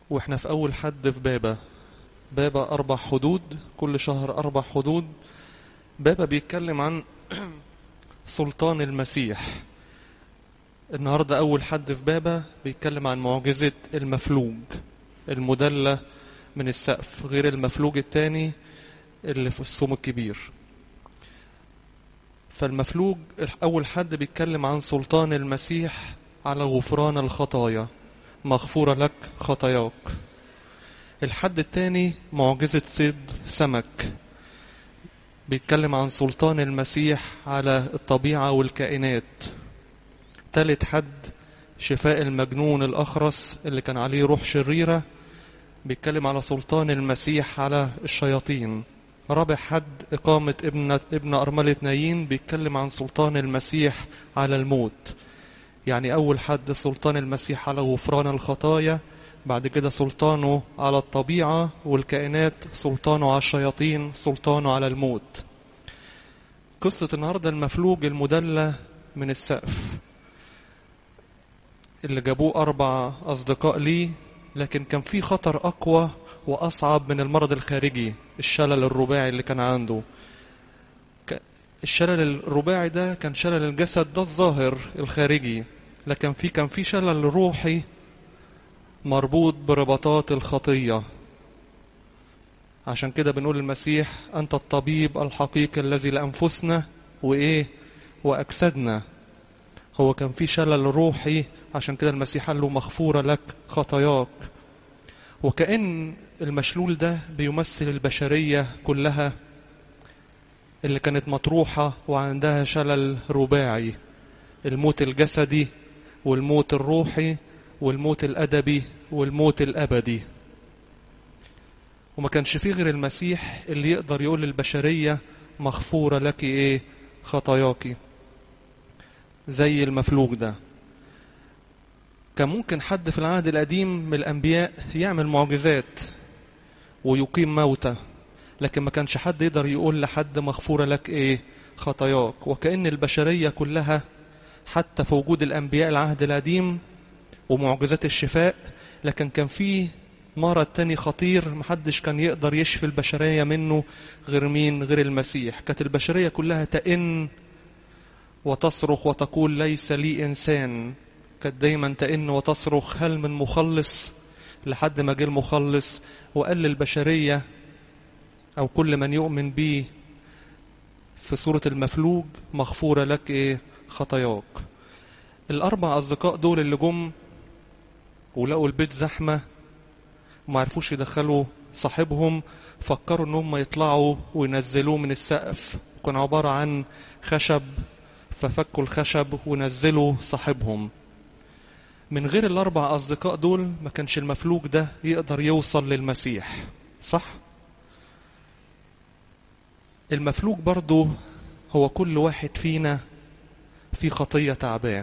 واحنا في اول حد في بابا بابا اربع حدود كل شهر اربع حدود بابا بيتكلم عن سلطان المسيح النهارده اول حد في بابا بيتكلم عن معجزه المفلوج المدلة من السقف غير المفلوج التاني اللي في الصوم الكبير فالمفلوج أول حد بيتكلم عن سلطان المسيح على غفران الخطايا مغفورة لك خطاياك الحد التاني معجزة صيد سمك بيتكلم عن سلطان المسيح على الطبيعة والكائنات تالت حد شفاء المجنون الأخرس اللي كان عليه روح شريرة بيتكلم على سلطان المسيح على الشياطين رابع حد إقامة ابن ابن أرملة نايين بيتكلم عن سلطان المسيح على الموت يعني أول حد سلطان المسيح على غفران الخطايا بعد كده سلطانه على الطبيعة والكائنات سلطانه على الشياطين سلطانه على الموت قصة النهاردة المفلوج المدلة من السقف اللي جابوه أربع أصدقاء ليه لكن كان في خطر أقوى وأصعب من المرض الخارجي الشلل الرباعي اللي كان عنده الشلل الرباعي ده كان شلل الجسد ده الظاهر الخارجي لكن في كان في شلل روحي مربوط برباطات الخطية عشان كده بنقول المسيح أنت الطبيب الحقيقي الذي لأنفسنا وإيه وأجسادنا هو كان في شلل روحي عشان كده المسيح قال له مغفورة لك خطاياك وكأن المشلول ده بيمثل البشرية كلها اللي كانت مطروحة وعندها شلل رباعي الموت الجسدي والموت الروحي والموت الأدبي والموت الأبدي وما كانش فيه غير المسيح اللي يقدر يقول للبشرية مغفورة لك ايه خطاياكي زي المفلوج ده كان ممكن حد في العهد القديم من الأنبياء يعمل معجزات ويقيم موتى لكن ما كانش حد يقدر يقول لحد مغفورة لك ايه خطاياك وكأن البشرية كلها حتى في وجود الأنبياء العهد القديم ومعجزات الشفاء لكن كان فيه مرض تاني خطير محدش كان يقدر يشفي البشرية منه غير مين غير المسيح كانت البشرية كلها تئن وتصرخ وتقول ليس لي إنسان كانت دايما تئن وتصرخ هل من مخلص لحد ما جه المخلص وقال للبشرية أو كل من يؤمن به في سورة المفلوج مغفورة لك إيه خطاياك الأربع أصدقاء دول اللي جم ولقوا البيت زحمة وما عرفوش يدخلوا صاحبهم فكروا ان هم يطلعوا وينزلوه من السقف كان عبارة عن خشب ففكوا الخشب ونزلوا صاحبهم من غير الأربع أصدقاء دول ما كانش المفلوج ده يقدر يوصل للمسيح صح؟ المفلوج برضو هو كل واحد فينا في خطية تعباه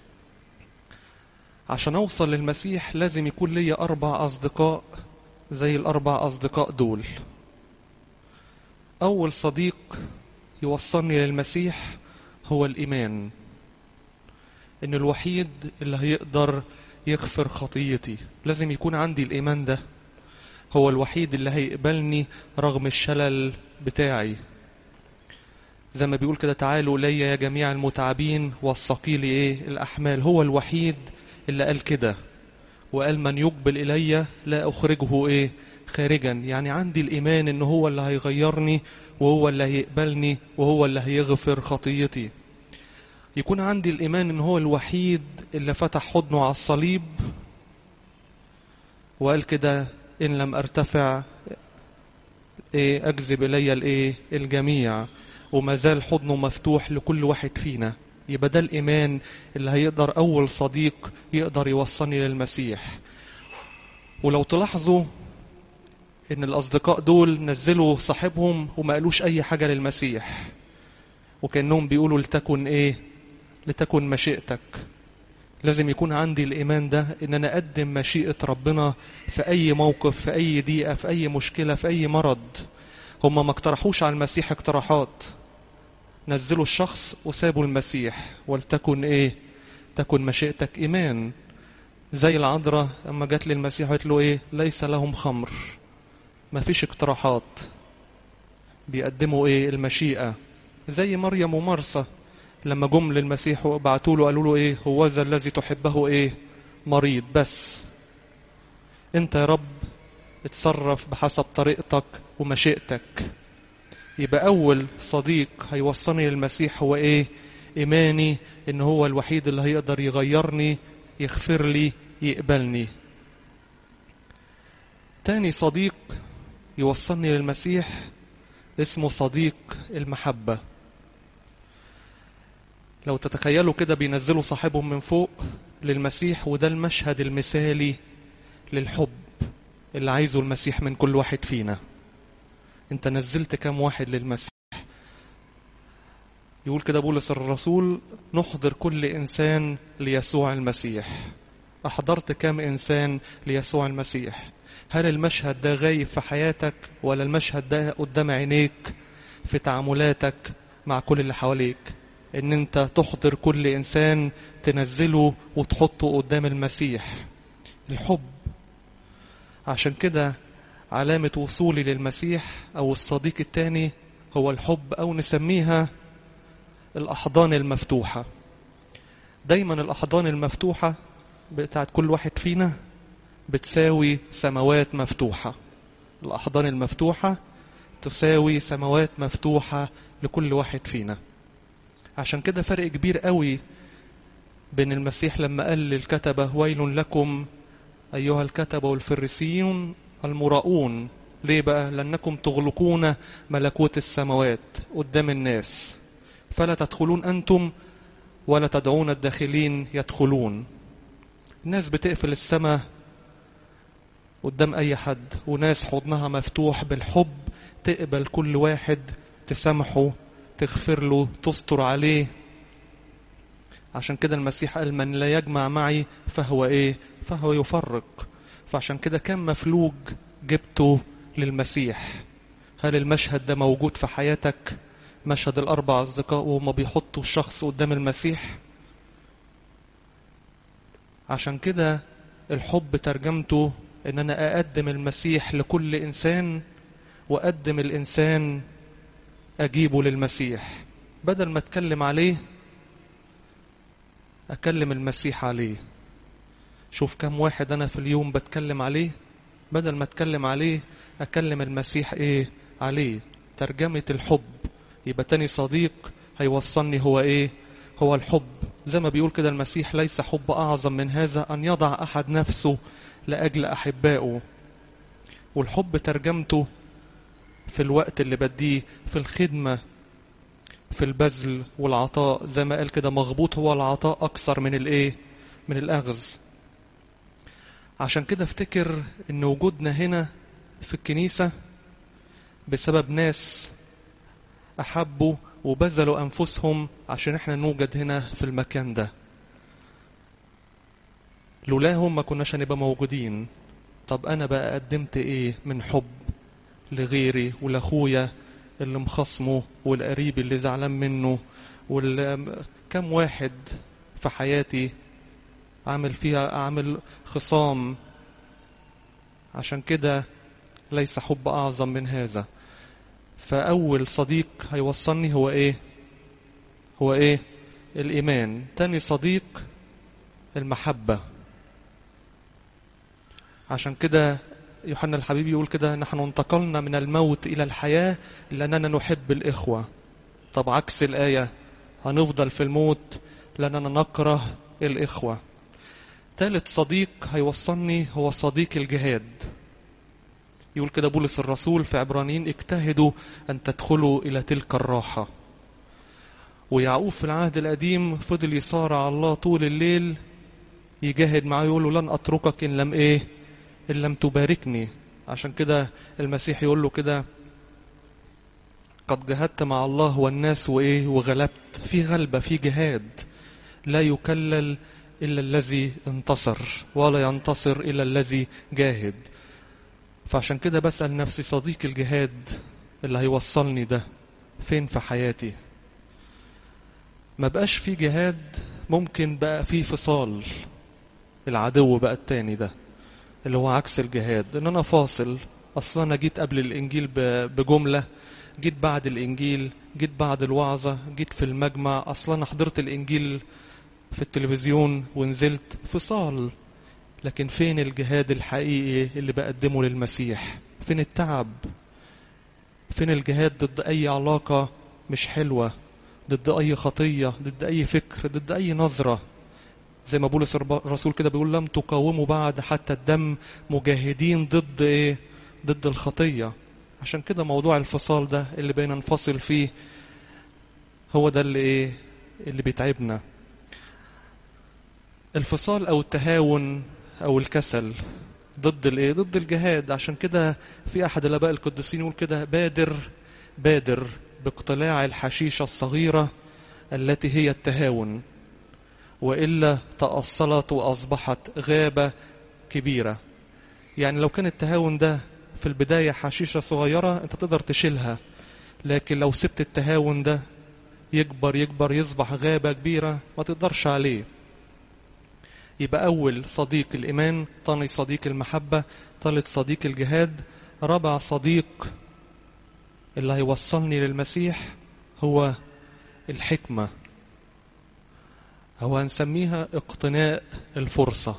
عشان أوصل للمسيح لازم يكون لي أربع أصدقاء زي الأربع أصدقاء دول أول صديق يوصلني للمسيح هو الإيمان إن الوحيد اللي هيقدر يغفر خطيتي لازم يكون عندي الإيمان ده هو الوحيد اللي هيقبلني رغم الشلل بتاعي زي ما بيقول كده تعالوا إلي يا جميع المتعبين والثقيل إيه الأحمال هو الوحيد اللي قال كده وقال من يقبل إلي لا أخرجه إيه خارجا يعني عندي الإيمان إن هو اللي هيغيرني وهو اللي هيقبلني وهو اللي هيغفر خطيتي يكون عندي الإيمان إن هو الوحيد اللي فتح حضنه على الصليب وقال كده إن لم أرتفع إيه أجذب إلي الإيه الجميع وما زال حضنه مفتوح لكل واحد فينا يبقى ده الإيمان اللي هيقدر أول صديق يقدر يوصلني للمسيح ولو تلاحظوا إن الأصدقاء دول نزلوا صاحبهم وما قالوش أي حاجة للمسيح وكأنهم بيقولوا لتكن إيه لتكن مشيئتك لازم يكون عندي الإيمان ده إن أنا أقدم مشيئة ربنا في أي موقف في أي ضيقة في أي مشكلة في أي مرض هم ما اقترحوش على المسيح اقتراحات نزلوا الشخص وسابوا المسيح ولتكن ايه تكن مشيئتك ايمان زي العذراء اما جت للمسيح قالت له ايه ليس لهم خمر ما فيش اقتراحات بيقدموا ايه المشيئة زي مريم ومرسى لما جم للمسيح وبعتوا له قالوا له ايه هو ذا الذي تحبه ايه مريض بس انت يا رب اتصرف بحسب طريقتك ومشيئتك يبقى اول صديق هيوصلني للمسيح هو ايه ايماني ان هو الوحيد اللي هيقدر يغيرني يغفر لي يقبلني تاني صديق يوصلني للمسيح اسمه صديق المحبة لو تتخيلوا كده بينزلوا صاحبهم من فوق للمسيح وده المشهد المثالي للحب اللي عايزه المسيح من كل واحد فينا انت نزلت كام واحد للمسيح يقول كده بولس الرسول نحضر كل إنسان ليسوع المسيح أحضرت كام إنسان ليسوع المسيح هل المشهد ده غايب في حياتك ولا المشهد ده قدام عينيك في تعاملاتك مع كل اللي حواليك ان انت تحضر كل انسان تنزله وتحطه قدام المسيح الحب عشان كده علامة وصولي للمسيح او الصديق التاني هو الحب او نسميها الأحضان المفتوحة دايما الأحضان المفتوحة بتاعت كل واحد فينا بتساوي سماوات مفتوحة الأحضان المفتوحة تساوي سماوات مفتوحة لكل واحد فينا عشان كده فرق كبير قوي بين المسيح لما قال للكتبة ويل لكم أيها الكتبة والفريسيون المراؤون ليه بقى لأنكم تغلقون ملكوت السماوات قدام الناس فلا تدخلون أنتم ولا تدعون الداخلين يدخلون الناس بتقفل السماء قدام أي حد وناس حضنها مفتوح بالحب تقبل كل واحد تسامحه تغفر له تستر عليه عشان كده المسيح قال من لا يجمع معي فهو ايه فهو يفرق فعشان كده كم مفلوج جبته للمسيح هل المشهد ده موجود في حياتك مشهد الأربع أصدقاء وهما بيحطوا الشخص قدام المسيح عشان كده الحب ترجمته ان انا اقدم المسيح لكل انسان واقدم الانسان اجيبه للمسيح بدل ما اتكلم عليه اكلم المسيح عليه شوف كم واحد انا في اليوم بتكلم عليه بدل ما اتكلم عليه اكلم المسيح ايه عليه ترجمة الحب يبقى تاني صديق هيوصلني هو ايه هو الحب زي ما بيقول كده المسيح ليس حب اعظم من هذا ان يضع احد نفسه لاجل احبائه والحب ترجمته في الوقت اللي بديه في الخدمة في البذل والعطاء زي ما قال كده مغبوط هو العطاء اكثر من الايه من الاخذ عشان كده افتكر ان وجودنا هنا في الكنيسة بسبب ناس أحبوا وبذلوا أنفسهم عشان احنا نوجد هنا في المكان ده لولاهم ما كناش هنبقى موجودين طب أنا بقى قدمت إيه من حب لغيري ولأخويا اللي مخصمه والقريب اللي زعلان منه كم واحد في حياتي عامل فيها أعمل خصام عشان كده ليس حب أعظم من هذا فأول صديق هيوصلني هو إيه هو إيه الإيمان تاني صديق المحبة عشان كده يوحنا الحبيب يقول كده نحن انتقلنا من الموت إلى الحياة لأننا نحب الإخوة طب عكس الآية هنفضل في الموت لأننا نكره الإخوة ثالث صديق هيوصلني هو صديق الجهاد يقول كده بولس الرسول في عبرانيين اجتهدوا أن تدخلوا إلى تلك الراحة ويعقوب في العهد القديم فضل يصارع الله طول الليل يجاهد معاه يقول له لن أتركك إن لم إيه إن لم تباركني عشان كده المسيح يقول له كده قد جهدت مع الله والناس وإيه وغلبت في غلبة في جهاد لا يكلل إلا الذي انتصر ولا ينتصر إلا الذي جاهد فعشان كده بسأل نفسي صديق الجهاد اللي هيوصلني ده فين في حياتي ما بقاش في جهاد ممكن بقى في فصال العدو بقى التاني ده اللي هو عكس الجهاد ان انا فاصل اصلا انا جيت قبل الانجيل بجمله جيت بعد الانجيل جيت بعد الوعظه جيت في المجمع اصلا انا حضرت الانجيل في التلفزيون ونزلت فصال لكن فين الجهاد الحقيقي اللي بقدمه للمسيح فين التعب فين الجهاد ضد اي علاقه مش حلوه ضد اي خطيه ضد اي فكر ضد اي نظره زي ما بولس الرسول كده بيقول لم تقاوموا بعد حتى الدم مجاهدين ضد ايه ضد الخطيه عشان كده موضوع الفصال ده اللي بقينا ننفصل فيه هو ده اللي ايه اللي بيتعبنا الفصال او التهاون او الكسل ضد الايه ضد الجهاد عشان كده في احد الاباء القديسين يقول كده بادر بادر باقتلاع الحشيشه الصغيره التي هي التهاون والا تاصلت واصبحت غابه كبيره يعني لو كان التهاون ده في البدايه حشيشه صغيره انت تقدر تشيلها لكن لو سبت التهاون ده يكبر يكبر يصبح غابه كبيره ما تقدرش عليه يبقى أول صديق الإيمان تاني صديق المحبة تالت صديق الجهاد رابع صديق اللي هيوصلني للمسيح هو الحكمة هو هنسميها اقتناء الفرصة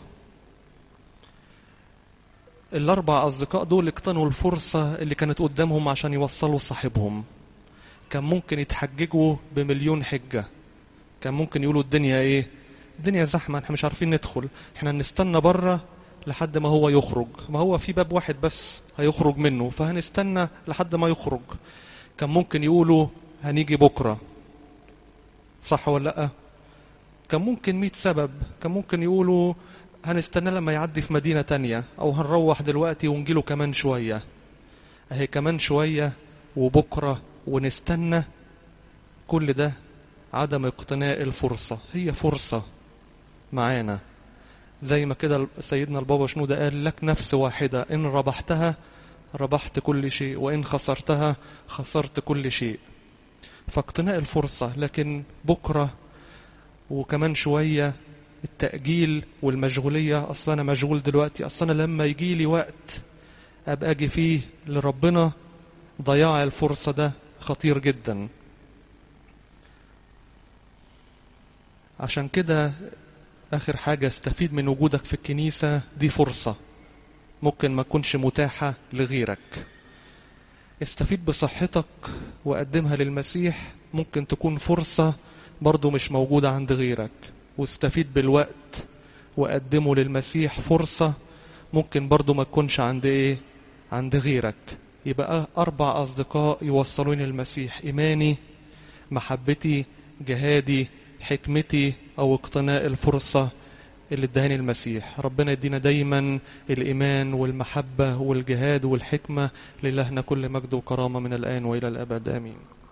الأربع أصدقاء دول اقتنوا الفرصة اللي كانت قدامهم عشان يوصلوا صاحبهم كان ممكن يتحججوا بمليون حجة كان ممكن يقولوا الدنيا ايه الدنيا زحمة احنا مش عارفين ندخل احنا نستنى بره لحد ما هو يخرج ما هو في باب واحد بس هيخرج منه فهنستنى لحد ما يخرج كان ممكن يقولوا هنيجي بكرة صح ولا لا كان ممكن مئة سبب كان ممكن يقولوا هنستنى لما يعدي في مدينة تانية او هنروح دلوقتي ونجيله كمان شوية اهي كمان شوية وبكرة ونستنى كل ده عدم اقتناء الفرصة هي فرصة معانا زي ما كده سيدنا البابا شنودة قال لك نفس واحدة إن ربحتها ربحت كل شيء وإن خسرتها خسرت كل شيء فاقتناء الفرصة لكن بكرة وكمان شوية التأجيل والمشغولية أصلا أنا مشغول دلوقتي أصلا لما يجي لي وقت أبقى أجي فيه لربنا ضياع الفرصة ده خطير جدا عشان كده آخر حاجة استفيد من وجودك في الكنيسة دي فرصة ممكن ما تكونش متاحة لغيرك استفيد بصحتك وقدمها للمسيح ممكن تكون فرصة برضو مش موجودة عند غيرك واستفيد بالوقت وقدمه للمسيح فرصة ممكن برضو ما تكونش عند ايه عند غيرك يبقى أربع أصدقاء يوصلوني المسيح إيماني محبتي جهادي حكمتي أو اقتناء الفرصة اللي ادهاني المسيح ربنا يدينا دايما الإيمان والمحبة والجهاد والحكمة للهنا كل مجد وكرامة من الآن وإلى الأبد آمين